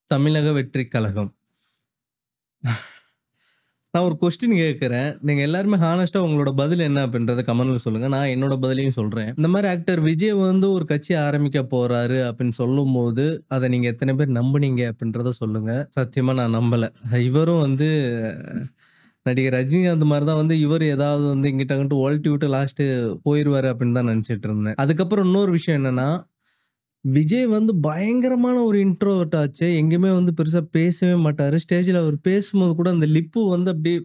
தமிழக வெற்றி கழகம் நான் ஒரு கொஸ்டின் கேட்குறேன் நீங்க எல்லாருமே ஹானஸ்டா உங்களோட பதில் என்ன அப்படின்றத கமெண்ட்ல சொல்லுங்க நான் என்னோட பதிலையும் சொல்றேன் இந்த மாதிரி ஆக்டர் விஜய் வந்து ஒரு கட்சி ஆரம்பிக்க போறாரு அப்படின்னு சொல்லும் போது அதை நீங்க எத்தனை பேர் நம்புனீங்க அப்படின்றத சொல்லுங்க சத்தியமா நான் நம்பல இவரும் வந்து நடிகர் ரஜினிகாந்த் மாதிரி தான் வந்து இவர் ஏதாவது வந்து இங்கிட்ட அங்கிட்டு ஓல்ட்டி விட்டு லாஸ்ட்டு போயிடுவாரு அப்படின்னு தான் நினச்சிட்டு இருந்தேன் அதுக்கப்புறம் இன்னொரு விஷயம் என்னன்னா விஜய் வந்து பயங்கரமான ஒரு இன்ட்ரோவர்ட் ஆச்சு எங்கேயுமே வந்து பெருசாக பேசவே மாட்டார் ஸ்டேஜில் அவர் பேசும்போது கூட அந்த லிப்பு வந்து அப்படியே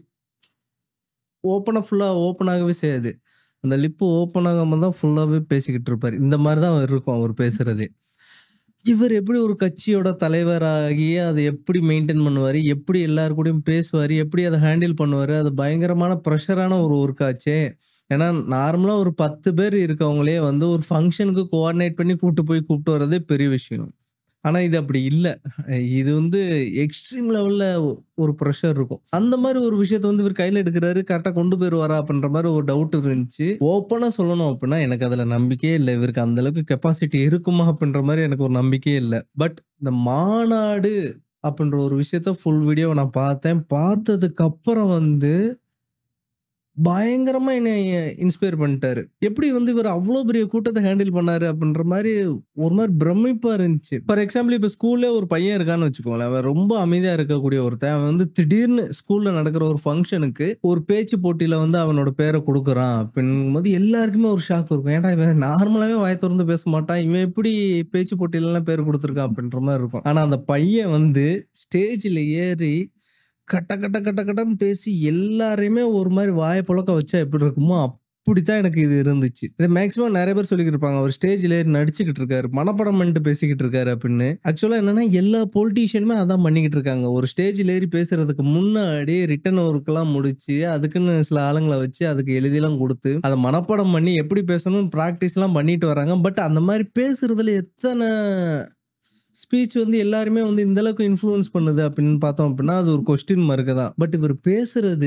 ஓப்பனாக ஃபுல்லாக ஓப்பன் ஆகவே செய்யாது அந்த லிப்பு ஓப்பன் ஆகாமல் தான் ஃபுல்லாகவே பேசிக்கிட்டு இருப்பார் இந்த மாதிரி தான் அவர் இருக்கும் அவர் பேசுறது இவர் எப்படி ஒரு கட்சியோட தலைவராகி அதை எப்படி மெயின்டைன் பண்ணுவார் எப்படி எல்லாரு கூடயும் பேசுவார் எப்படி அதை ஹேண்டில் பண்ணுவார் அது பயங்கரமான ப்ரெஷரான ஒரு ஒர்க் ஆச்சே ஏன்னா நார்மலாக ஒரு பத்து பேர் இருக்கவங்களே வந்து ஒரு ஃபங்க்ஷனுக்கு கோஆர்டினேட் பண்ணி கூட்டு போய் கூப்பிட்டு வர்றதே பெரிய விஷயம் ஆனால் இது அப்படி இல்லை இது வந்து எக்ஸ்ட்ரீம் லெவலில் ஒரு ப்ரெஷர் இருக்கும் அந்த மாதிரி ஒரு விஷயத்த வந்து இவர் கையில் எடுக்கிறாரு கரெக்டாக கொண்டு போயிடுவாரா அப்படின்ற மாதிரி ஒரு டவுட் இருந்துச்சு ஓப்பனாக சொல்லணும் அப்படின்னா எனக்கு அதில் நம்பிக்கையே இல்லை இவருக்கு அந்த அளவுக்கு கெப்பாசிட்டி இருக்குமா அப்படின்ற மாதிரி எனக்கு ஒரு நம்பிக்கையே இல்லை பட் இந்த மாநாடு அப்படின்ற ஒரு விஷயத்த ஃபுல் வீடியோவை நான் பார்த்தேன் பார்த்ததுக்கு அப்புறம் வந்து பயங்கரமா என்னை இன்ஸ்பயர் பண்ணிட்டாரு எப்படி வந்து இவர் அவ்வளோ பெரிய கூட்டத்தை ஹேண்டில் பண்ணாரு அப்படின்ற மாதிரி ஒரு மாதிரி பிரமிப்பா இருந்துச்சு ஃபார் எக்ஸாம்பிள் இப்போ ஸ்கூல்ல ஒரு பையன் இருக்கான்னு வச்சுக்கோங்களேன் அவன் ரொம்ப அமைதியா இருக்கக்கூடிய ஒருத்தன் அவன் வந்து திடீர்னு ஸ்கூல்ல நடக்கிற ஒரு ஃபங்க்ஷனுக்கு ஒரு பேச்சு போட்டியில வந்து அவனோட பேரை கொடுக்குறான் அப்படிங்கும்போது எல்லாருக்குமே ஒரு ஷாக் இருக்கும் ஏன்டா இவன் நார்மலாவே வாய திறந்து பேச மாட்டான் இவன் எப்படி பேச்சு போட்டியிலலாம் பேர் கொடுத்துருக்கான் அப்படின்ற மாதிரி இருக்கும் ஆனா அந்த பையன் வந்து ஸ்டேஜில் ஏறி கட்ட கட்ட கட்ட கட்டன்னு பேசி எல்லாரையுமே ஒரு மாதிரி வாயை புழக்க வச்சா எப்படி இருக்குமோ அப்படித்தான் எனக்கு இது இருந்துச்சு இது மேக்ஸிமம் நிறைய பேர் சொல்லிக்கிட்டு இருப்பாங்க அவர் ஸ்டேஜில் ஏறி நடிச்சுக்கிட்டு இருக்காரு மனப்படம் பண்ணிட்டு பேசிக்கிட்டு இருக்காரு அப்படின்னு ஆக்சுவலாக என்னன்னா எல்லா பொலிட்டீஷியனுமே அதான் பண்ணிக்கிட்டு இருக்காங்க ஒரு ஸ்டேஜில் ஏறி பேசுறதுக்கு முன்னாடி ரிட்டன் ஒர்க்கெல்லாம் முடிச்சு அதுக்குன்னு சில ஆளுங்களை வச்சு அதுக்கு எழுதிலாம் கொடுத்து அதை மனப்படம் பண்ணி எப்படி பேசணும்னு ப்ராக்டிஸ்லாம் பண்ணிட்டு வராங்க பட் அந்த மாதிரி பேசுறதுல எத்தனை ஸ்பீச் வந்து எல்லாருமே வந்து இந்த அளவுக்கு இன்ஃப்ளூயன்ஸ் பண்ணுது அப்படின்னு பார்த்தோம் அப்படின்னா அது ஒரு கொஸ்டின் மார்க்கு தான் பட் இவர் பேசுறது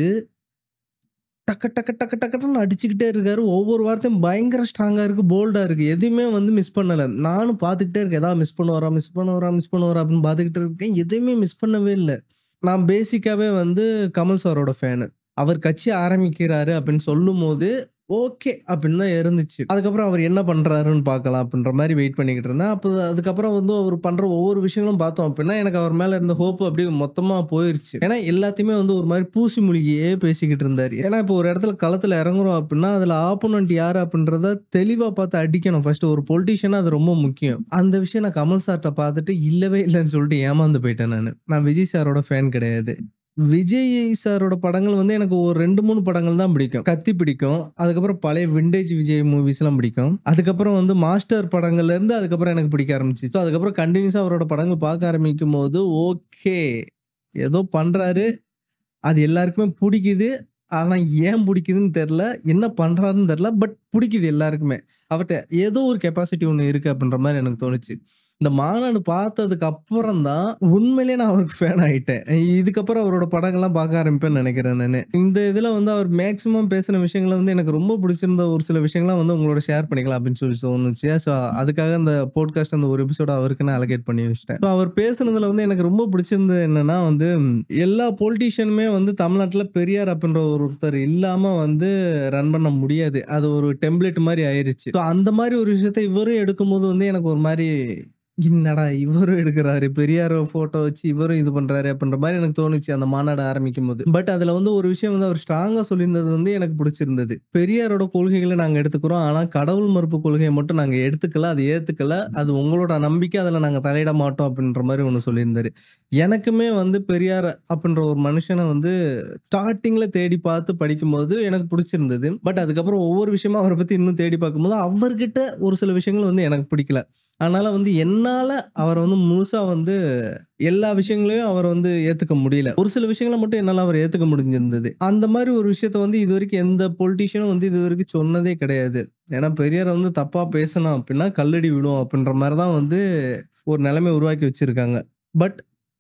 டக்கு டக்கு டக்கு டக்குன்னு அடிச்சுக்கிட்டே இருக்காரு ஒவ்வொரு வார்த்தையும் பயங்கர ஸ்ட்ராங்காக இருக்குது போல்டாக இருக்குது எதுவுமே வந்து மிஸ் பண்ணலை நானும் பார்த்துக்கிட்டே இருக்கேன் ஏதாவது மிஸ் பண்ணுவாரா மிஸ் பண்ணுவாரா மிஸ் பண்ணுவாரா அப்படின்னு பார்த்துக்கிட்டு இருக்கேன் எதுவுமே மிஸ் பண்ணவே இல்லை நான் பேசிக்காகவே வந்து கமல் சாரோட ஃபேனு அவர் கட்சி ஆரம்பிக்கிறாரு அப்படின்னு சொல்லும் போது ஓகே அப்படின்னு தான் இருந்துச்சு அதுக்கப்புறம் அவர் என்ன பண்ணுறாருன்னு பார்க்கலாம் அப்படின்ற மாதிரி வெயிட் பண்ணிக்கிட்டு இருந்தேன் அப்போ அதுக்கப்புறம் வந்து அவர் பண்ணுற ஒவ்வொரு விஷயங்களும் பார்த்தோம் அப்படின்னா எனக்கு அவர் மேலே இருந்த ஹோப் அப்படியே மொத்தமாக போயிருச்சு ஏன்னா எல்லாத்தையுமே வந்து ஒரு மாதிரி பூசி மூலிகையே பேசிக்கிட்டு இருந்தார் ஏன்னா இப்போ ஒரு இடத்துல களத்தில் இறங்குறோம் அப்படின்னா அதில் ஆப்போனண்ட் யார் அப்படின்றத தெளிவாக பார்த்து அடிக்கணும் ஃபர்ஸ்ட் ஒரு பொலிட்டிஷியனாக அது ரொம்ப முக்கியம் அந்த விஷயம் நான் கமல் சார்கிட்ட பார்த்துட்டு இல்லவே இல்லைன்னு சொல்லிட்டு ஏமாந்து போயிட்டேன் நான் நான் விஜய் சாரோட ஃபேன் கிடையாது விஜய் சாரோட படங்கள் வந்து எனக்கு ஒரு ரெண்டு மூணு படங்கள் தான் பிடிக்கும் கத்தி பிடிக்கும் அதுக்கப்புறம் பழைய விண்டேஜ் விஜய் மூவிஸ்லாம் பிடிக்கும் அதுக்கப்புறம் வந்து மாஸ்டர் படங்கள்ல இருந்து அதுக்கப்புறம் எனக்கு பிடிக்க ஆரம்பிச்சு ஸோ அதுக்கப்புறம் கண்டினியூஸாக அவரோட படங்கள் பார்க்க ஆரம்பிக்கும் போது ஓகே ஏதோ பண்றாரு அது எல்லாருக்குமே பிடிக்குது ஆனால் ஏன் பிடிக்குதுன்னு தெரில என்ன பண்ணுறாருன்னு தெரில பட் பிடிக்குது எல்லாருக்குமே அவர்கிட்ட ஏதோ ஒரு கெப்பாசிட்டி ஒன்று இருக்குது அப்படின்ற மாதிரி எனக்கு தோணுச்சு இந்த மாநாடு பார்த்ததுக்கு அப்புறம் தான் உண்மையிலேயே நான் அவருக்கு ஃபேன் ஆகிட்டேன் இதுக்கப்புறம் அவரோட படங்கள்லாம் பார்க்க ஆரம்பிப்பேன்னு நினைக்கிறேன் நான் இந்த இதில் வந்து அவர் மேக்ஸிமம் பேசின விஷயங்களை வந்து எனக்கு ரொம்ப பிடிச்சிருந்த ஒரு சில விஷயங்கள்லாம் வந்து உங்களோட ஷேர் பண்ணிக்கலாம் அப்படின்னு சொல்லி தோணுச்சு ஸோ அதுக்காக அந்த போட்காஸ்ட் அந்த ஒரு எபிசோட அவருக்கு நான் அலகேட் பண்ணி வச்சிட்டேன் ஸோ அவர் பேசுனதுல வந்து எனக்கு ரொம்ப பிடிச்சிருந்தது என்னன்னா வந்து எல்லா பொலிட்டீஷியனுமே வந்து தமிழ்நாட்டில் பெரியார் அப்படின்ற ஒருத்தர் இல்லாமல் வந்து ரன் பண்ண முடியாது அது ஒரு டெம்ப்ளேட் மாதிரி ஆயிருச்சு ஸோ அந்த மாதிரி ஒரு விஷயத்த இவரும் எடுக்கும்போது வந்து எனக்கு ஒரு மாதிரி என்னடா இவரும் எடுக்கிறாரு பெரியார் போட்டோ வச்சு இவரும் இது பண்றாரு அப்படின்ற மாதிரி எனக்கு தோணுச்சு அந்த மாநாடு ஆரம்பிக்கும் போது பட் அதுல வந்து ஒரு விஷயம் வந்து அவர் ஸ்ட்ராங்கா சொல்லியிருந்தது வந்து எனக்கு பிடிச்சிருந்தது பெரியாரோட கொள்கைகளை நாங்க எடுத்துக்கிறோம் ஆனா கடவுள் மறுப்பு கொள்கையை மட்டும் நாங்க எடுத்துக்கல அது ஏத்துக்கல அது உங்களோட நம்பிக்கை அதுல நாங்க தலையிட மாட்டோம் அப்படின்ற மாதிரி ஒன்று சொல்லியிருந்தாரு எனக்குமே வந்து பெரியார் அப்படின்ற ஒரு மனுஷனை வந்து ஸ்டார்டிங்ல தேடி பார்த்து படிக்கும்போது எனக்கு பிடிச்சிருந்தது பட் அதுக்கப்புறம் ஒவ்வொரு விஷயமா அவரை பத்தி இன்னும் தேடி பார்க்கும்போது அவர்கிட்ட ஒரு சில விஷயங்கள் வந்து எனக்கு பிடிக்கல அதனால வந்து என்னால அவரை வந்து முழுசா வந்து எல்லா விஷயங்களையும் அவர் வந்து ஏத்துக்க முடியல ஒரு சில விஷயங்களை மட்டும் என்னால அவர் ஏத்துக்க முடிஞ்சிருந்தது அந்த மாதிரி ஒரு விஷயத்த வந்து இது வரைக்கும் எந்த பொலிட்டீஷியனும் வந்து இது வரைக்கும் சொன்னதே கிடையாது ஏன்னா பெரியாரை வந்து தப்பா பேசணும் அப்படின்னா கல்லடி விடும் அப்படின்ற மாதிரி தான் வந்து ஒரு நிலைமை உருவாக்கி வச்சிருக்காங்க பட்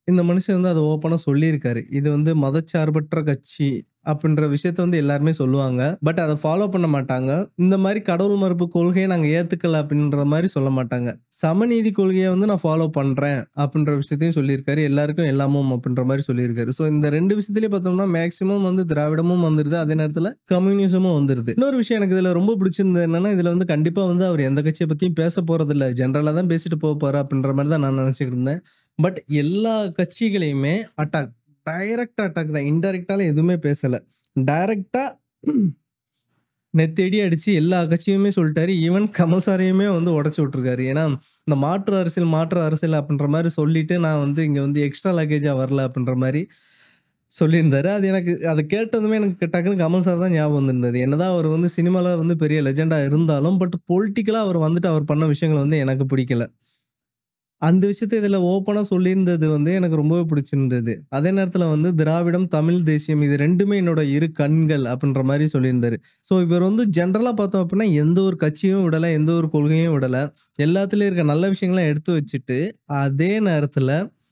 இந்த மனுஷன் வந்து அத ஓப்பனா சொல்லியிருக்காரு. இது வந்து மதச்சார்பற்ற கட்சி அப்படின்ற விஷயத்த வந்து எல்லாருமே சொல்லுவாங்க. பட் அத ஃபாலோ பண்ண மாட்டாங்க. இந்த மாரி கடவுள் மறுப்பு கொள்கைய நாங்க ஏத்துக்கல அப்படின்ற மாரி சொல்ல மாட்டாங்க. சமநீதி கொள்கைய வந்து நான் ஃபாலோ பண்றேன் அப்படின்ற விஷயத்தையும் சொல்லியிருக்காரு. எல்லாருக்கும் எல்லாமும் அப்படின்ற மாரி சொல்லியிருக்காரு. ஸோ இந்த 2 விஷயத்திலேயே பார்த்தோம்னா மேக்ஸிமம் வந்து திராவிடமும் வந்துருது. அதே நேரத்தில கம்யூனிசமும் வந்துருது. இன்னொரு விஷயம் எனக்கு இதுல ரொம்ப பிடிச்சிருந்தது என்னன்னா, இதுல வந்து கண்டிப்பா வந்து அவர் எந்த கட்சிய பத்தியும் பேச போறதில்ல. ஜெனரலா தான் பேசிட்டு போப்போறாரு அப்படின்ற மாரி தான் நான் நெனச்சுக்கிட்டு இருந்தேன். பட் எல்லா கட்சிகளையுமே அட்டாக். டைரக்ட் அட்டாக் தான். இன்டைரக்ட்டாலாம் எதுவுமே பேசல. டைரக்ட்டா நெத்தடி அடிச்சு எல்லா கட்சியுமே சொல்ட்டாரு. ஈவன் கமல் சாரையுமே வந்து உடைச்சு விட்டுருக்காரு. ஏன்னா, இந்த மாற்று அரசியல், மாற்று அரசியல் அப்படின்ற மாரி சொல்லிட்டு நான் வந்து இங்க வந்து எக்ஸ்ட்ரா லக்கேஜா வரல அப்படின்ற மாரி சொல்லியிருந்தாரு. அது எனக்கு அத கேட்டதுமே எனக்கு டக்குனு கமல் சார் தான் ஞாபகம் வந்திருந்தது. என்னதான் அவர் வந்து சினிமால வந்து பெரிய லெஜெண்டா இருந்தாலும், பட் பொலிட்டிக்கலா அவர் வந்துட்டு அவர் பண்ண விஷயங்கள் வந்து எனக்கு பிடிக்கல. அந்த விஷயத்த இதுல ஓப்பனா சொல்லியிருந்தது வந்து எனக்கு ரொம்பவே பிடிச்சிருந்தது. அதே நேரத்தில வந்து திராவிடம், தமிழ் தேசியம் இது 2மே என்னோட இரு கண்கள் அப்படின்ற மாரி சொல்லியிருந்தாரு. ஸோ இவர் வந்து ஜெனரலா பார்த்தோம் அப்படின்னா, எந்த ஒரு கட்சியும் விடல, எந்த ஒரு கொள்கையும் விடல. எல்லாத்துலயும் இருக்க நல்ல விஷயங்கள எடுத்து வச்சுட்டு, அதே நேரத்தில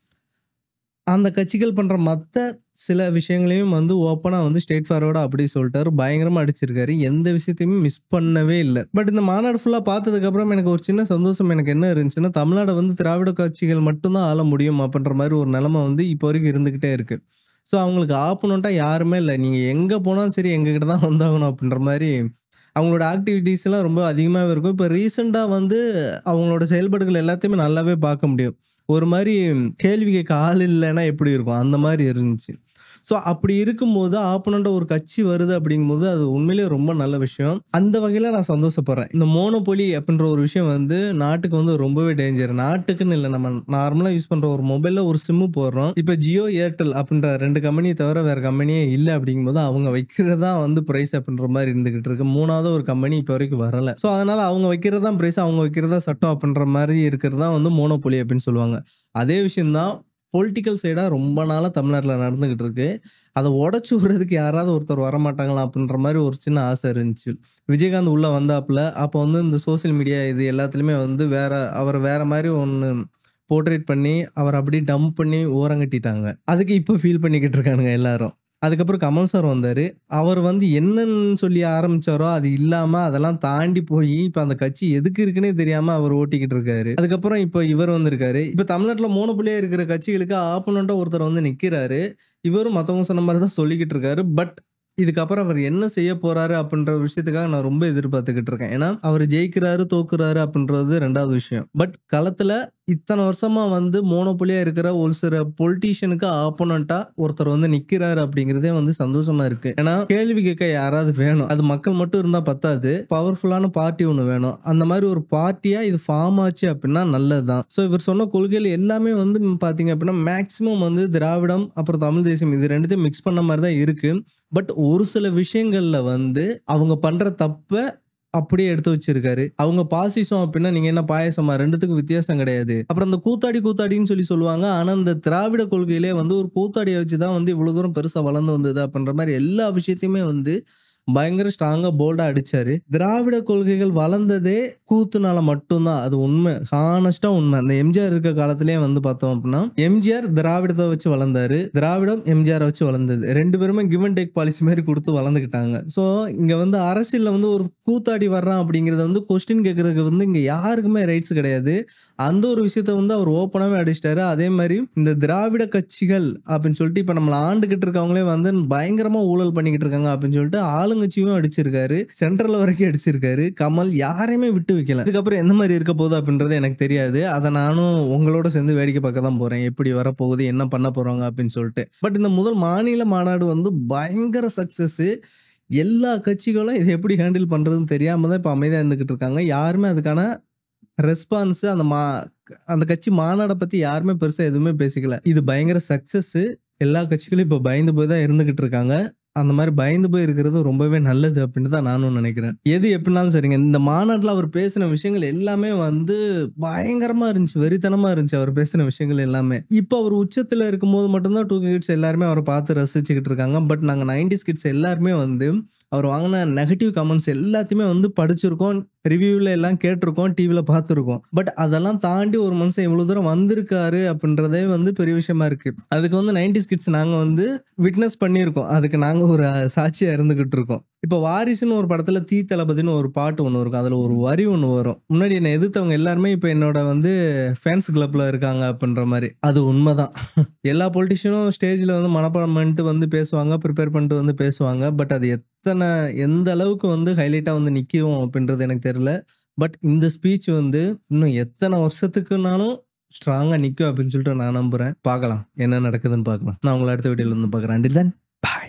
அந்த கட்சிகள் பண்ற மத்த சில விஷயங்களையும் வந்து ஓப்பனா வந்து ஸ்ட்ரெய்ட் ஃபார்வர்டா அப்படியே சொல்ட்டாரு. பயங்கரமா அடிச்சிருக்காரு. எந்த விஷயத்தையுமே மிஸ் பண்ணவே இல்ல. பட் இந்த மாநாடு ஃபுல்லா பார்த்ததுக்கு அப்புறம் எனக்கு ஒரு சின்ன சந்தோஷம் எனக்கு என்ன இருந்துச்சுன்னா, தமிழ்நாட வந்து திராவிட கட்சிகள் மட்டும் தான் ஆள முடியும் அப்படின்ற மாரி ஒரு நெலைம வந்து இப்போ வரைக்கும் இருந்துகிட்டே இருக்கு. ஸோ அவங்களுக்கு ஆப்போனன்ட்டா யாருமே இல்ல. நீங்க எங்க போனாலும் சரி எங்ககிட்ட தான் வந்தாகணும் அப்படின்ற மாரி அவங்களோட ஆக்டிவிட்டீஸ்லாம் ரொம்ப அதிகமாவே இருக்கும். இப்ப ரீசென்ட்டா வந்து அவங்களோட செயல்பாடுகள் எல்லாத்தையுமே நல்லாவே பார்க்க முடியும். ஒரு மாரி கேள்வி கேட்க ஆள் இல்லன்னா எப்படி இருக்கும்? அந்த மாரி இருந்துச்சு. ஸோ அப்படி இருக்கும்போது ஆப்போனன்ட்டா ஒரு கட்சி வருது அப்படிங்கும்போது, அது உண்மையிலேயே ரொம்ப நல்ல விஷயம். அந்த வகையில நான் சந்தோஷப்படுறேன். இந்த மோனோபொலி அப்படின்ற ஒரு விஷயம் வந்து நாட்டுக்கு வந்து ரொம்பவே டேஞ்சர். நாட்டுக்குன்னு இல்ல. நம்ம நார்மலா யூஸ் பண்ற ஒரு மொபைல்ல ஒரு சிம்மு போடுறோம். இப்ப ஜியோ, ஏர்டெல் அப்படின்ற 2 கம்பெனிய தவிர வேற கம்பெனியே இல்ல அப்படிங்கும்போது, அவங்க வைக்கிறது தான் வந்து பிரைஸ் அப்படின்ற மாரி இருந்துகிட்டு இருக்கு. 3வது ஒரு கம்பெனி இப்போ வரைக்கும் வரல. ஸோ அதனால அவங்க வைக்கிறது தான் பிரைஸ், அவங்க வைக்கிறது தான் சட்டம் அப்படின்ற மாரி இருக்கிறது தான் வந்து மோனோபொலி அப்படின்னு சொல்லுவாங்க. அதே விஷயம் தான் பொலிட்டிக்கல் சைடா ரொம்ப நாளா தமிழ்நாட்டுல நடந்துகிட்டு இருக்கு. அத உடைச்சு விடுறதுக்கு யாராவது ஒருத்தர் வரமாட்டாங்களா? அப்படின்ற மாரி ஒரு சின்ன ஆசை இருந்துச்சு. விஜயகாந்த் உள்ள வந்தாப்புல, அப்போ வந்து இந்த சோசியல் மீடியா இது எல்லாத்துலயுமே வந்து வேற அவர வேற மாரி ஒண்ணு போர்ட்ரேட் பண்ணி, அவர அப்படியே டம்ப் பண்ணி ஓரங்கட்டிட்டாங்க. அதுக்கு இப்போ ஃபீல் பண்ணிக்கிட்டு இருக்கானுங்க எல்லாரும். அதுக்கப்புறம் கமல் சார் வந்தாரு. அவர் வந்து என்னன்னு சொல்லி ஆரம்பிச்சாரோ, அது இல்லாம அதெல்லாம் தாண்டி போயி, இப்ப அந்த கட்சி எதுக்கு இருக்குன்னே தெரியாம அவர் ஓட்டிக்கிட்டு இருக்காரு. அதுக்கப்புறம் இப்ப இவர் வந்திருக்காரு. இப்ப தமிழ்நாட்டுல மோனோபொலியா இருக்கிற கட்சிகளுக்கு ஆப்போனன்ட்டா ஒருத்தர் வந்து நிக்கிறாரு. இவரும் மத்தவங்க சொன்ன மாரி தான் சொல்லிக்கிட்டு இருக்காரு. பட் இதுக்கப்புறம் அவர் என்ன செய்ய போறாரு அப்படின்ற விஷயத்துக்காக நான் ரொம்ப எதிர்பார்த்துக்கிட்டு இருக்கேன். ஏன்னா, அவரு ஜெயிக்கிறாரு, தோக்குறாரு அப்படின்றது 2வது விஷயம். பட் களத்துல இத்தன வருஷமா வந்து மோனோபொலியா இருக்கிற ஒரு சில பொலிட்டீஷியனுக்கு ஆப்போனன்ட்டா ஒருத்தர் வந்து நிக்கிறாரு அப்படிங்கிறதே வந்து சந்தோஷமா இருக்கு. ஏன்னா, கேள்வி கேட்க யாராவது வேணும். அது மக்கள் மட்டும் இருந்தா பத்தாது. பவர்ஃபுல்லான பார்ட்டி ஒண்ணு வேணும். அந்த மாரி ஒரு பார்ட்டியா இது ஃபார்ம் ஆச்சு அப்படின்னா நல்லது தான். ஸோ இவர் சொன்ன கொள்கைகள் எல்லாமே வந்து பார்த்தீங்க அப்படின்னா, மேக்ஸிமம் வந்து திராவிடம், அப்புறம் தமிழ் தேசியம் இது 2த்தையும் மிக்ஸ் பண்ண மாரி தான் இருக்கு. பட் ஒரு சில விஷயங்கள்ல வந்து அவங்க பண்ற தப்ப அப்படியே எடுத்து வச்சிருக்காரு. அவங்க பாசிசம் அப்படின்னா, நீங்க என்ன பாயாசமா? 2த்துக்கும் வித்தியாசம் கிடையாது. அப்புறம் அந்த கூத்தாடி கூத்தாடின்னு சொல்லி சொல்லுவாங்க. ஆனா, இந்த திராவிட கொள்கையிலே வந்து ஒரு கூத்தாடிய வச்சு தான் வந்து இவ்வளோ தூரம் பெருசா வளர்ந்து வந்தது அப்படின்ற மாரி எல்லா விஷயத்தையுமே வந்து பயங்கர ஸ்ட்ராங்கா, போல்டா அடிச்சாரு. திராவிட கொள்கைகள் வளர்ந்ததே கூத்துனால மட்டும் தான். அது உண்மை. ஹானஸ்ட்டா உண்மை. அந்த எம்ஜிஆர் இருக்க காலத்திலேயே வந்து பார்த்தோம் அப்படின்னா, எம்ஜிஆர் திராவிடத்த வச்சு வளர்ந்தாரு. திராவிடம் எம்ஜிஆர வச்சு வளர்ந்தது. 2 பேருமே கிவ் அண்ட் டேக் பாலிசி மாரி குடுத்து வளர்ந்துக்கிட்டாங்க. ஸோ இங்க வந்து அரசியல்ல வந்து ஒரு கூத்தாடி வர்றான் அப்படிங்கிறத வந்து கொஸ்டின் கேட்கறதுக்கு வந்து இங்க யாருக்குமே ரைட்ஸ் கிடையாது. அந்த ஒரு விஷயத்த வந்து அவர் ஓப்பனாவே அடிச்சிட்டாரு. அதே மாரி இந்த திராவிட கட்சிகள் அப்படின்னு சொல்லிட்டு இப்ப நம்மள ஆண்டுகிட்டு இருக்கவங்களே வந்து பயங்கரமா ஊழல் பண்ணிக்கிட்டு இருக்காங்க அப்படின்னு சொல்லிட்டு ஆளுங்கட்சியும் அடிச்சிருக்காரு. சென்ட்ரல் வரைக்கும் அடிச்சிருக்காரு. கமல் யாரையுமே விட்டு வைக்கல. இதுக்கப்புறம் எந்த மாரி இருக்க போகுது அப்படின்றது எனக்கு தெரியாது. அத நானும் உங்களோட சேர்ந்து வேடிக்கை பார்க்க தான் போறேன். எப்படி வரப்போகுது? என்ன பண்ண போறாங்க? அப்படின்னு சொல்லிட்டு. பட் இந்த முதல் மாநில மாநாடு வந்து பயங்கர சக்சஸ். எல்லா கட்சிகளும் இத எப்படி ஹேண்டில் பண்றதுன்னு தெரியாம தான் இப்ப அமைதியா இருந்துகிட்டு இருக்காங்க. யாருமே அதுக்கான ரெஸ்பான்ஸ் அந்த மா அந்த கட்சி மாநாட பத்தி யாருமே பெருசா எதுவுமே பேசிக்கல. இது பயங்கர சக்சஸ். எல்லா கட்சிகளும் இப்ப பயந்து போய் தான் இருந்துகிட்டு இருக்காங்க. அந்த மாரி பயந்து போய் இருக்கிறது ரொம்பவே நல்லது அப்படின்னு தான் நானும் நினைக்கிறேன். எது எப்படினாலும் சரிங்க. இந்த மாநாட்டுல அவர் பேசின விஷயங்கள் எல்லாமே வந்து பயங்கரமா இருந்துச்சு. வெறித்தனமா இருந்துச்சு அவர் பேசின விஷயங்கள் எல்லாமே. இப்ப அவர் உச்சத்துல இருக்கும்போது மட்டும் தான் 2கே கிட்ஸ் எல்லாருமே அவர பார்த்து ரசிச்சுக்கிட்டு இருக்காங்க. பட் நாங்க 90ஸ் கிட்ஸ் எல்லாருமே வந்து அவர் வாங்கின நெகட்டிவ் கமெண்ட்ஸ் எல்லாத்தையுமே வந்து படிச்சிருக்கோம் ரிவ்யூவில் எல்லாம் கேட்டிருக்கோம் டிவியில் பார்த்துருக்கோம் பட் அதெல்லாம் தாண்டி ஒரு மனுஷன் இவ்வளோ தூரம் வந்திருக்காரு அப்படின்றதே வந்து பெரிய விஷயமா இருக்குது அதுக்கு வந்து நைன்டி கிட்ஸ் நாங்கள் வந்து விட்னஸ் பண்ணியிருக்கோம் அதுக்கு நாங்கள் ஒரு சாட்சியாக இருந்துக்கிட்டு இருக்கோம் இப்போ வாரிசுன்னு ஒரு படத்தில் தீ தளபதினு ஒரு பாட்டு ஒன்று இருக்கும் அதில் ஒரு வரி ஒன்று வரும் முன்னாடி என்னை எதிர்த்தவங்க எல்லாருமே இப்போ என்னோட வந்து ஃபேன்ஸ் கிளப்பில் இருக்காங்க அப்படின்ற மாதிரி அது உண்மைதான் எல்லா பொலிட்டிஷியனும் ஸ்டேஜில் வந்து மனப்பாடம் பண்ணிட்டு வந்து பேசுவாங்க ப்ரிப்பேர் பண்ணிட்டு வந்து பேசுவாங்க பட் அது எத்தனை எந்த அளவுக்கு வந்து ஹைலைட்டாக வந்து நிற்கும் அப்படின்றது எனக்கு தெரியல பட் இந்த ஸ்பீச் வந்து இன்னும் எத்தனை வருஷத்துக்குனாலும் ஸ்ட்ராங்காக நிற்கும் அப்படின்னு சொல்லிட்டு நான் நம்புகிறேன் பார்க்கலாம் என்ன நடக்குதுன்னு பார்க்கலாம் நான் உங்களை அடுத்த வீடியோவில் வந்து பார்க்குறேன் அண்டில் தென் பாய்